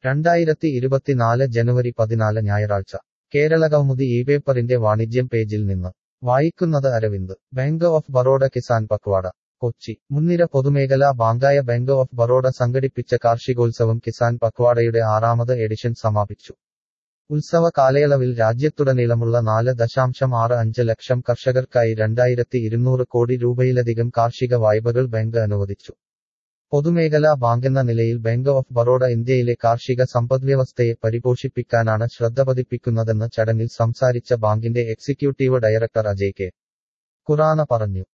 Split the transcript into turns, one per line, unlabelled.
രണ്ടായിരത്തി ഇരുപത്തിനാല് ജനുവരി പതിനാല് ഞായറാഴ്ച കേരളകൗമുദി ഈ പേപ്പറിന്റെ വാണിജ്യം പേജിൽ നിന്ന് വായിക്കുന്നത് അരവിന്ദ് ബാങ്ക് ഓഫ് ബറോഡ കിസാൻ പക്വാട കൊച്ചി മുൻനിര പൊതുമേഖലാ ബാങ്കായ ബാങ്ക് ഓഫ് ബറോഡ സംഘടിപ്പിച്ച കാർഷികോത്സവം കിസാൻ പക്വാടയുടെ ആറാമത് എഡിഷൻ സമാപിച്ചു ഉത്സവ കാലയളവിൽ രാജ്യത്തുടനീളമുള്ള നാല് ദശാംശം ആറ് അഞ്ച് ലക്ഷം കർഷകർക്കായി രണ്ടായിരത്തി ഇരുന്നൂറ് കോടി രൂപയിലധികം കാർഷിക വായ്പകൾ ബാങ്ക് അനുവദിച്ചു പൊതുമേഖലാ ബാങ്കെന്ന നിലയിൽ ബാങ്ക് ഓഫ് ബറോഡ ഇന്ത്യയിലെ കാർഷിക സമ്പദ്വ്യവസ്ഥയെ പരിപോഷിപ്പിക്കാനാണ് ശ്രദ്ധ പതിപ്പിക്കുന്നതെന്ന് ചടങ്ങിൽ സംസാരിച്ച ബാങ്കിന്റെ executive director Ajay K Khurana പറഞ്ഞു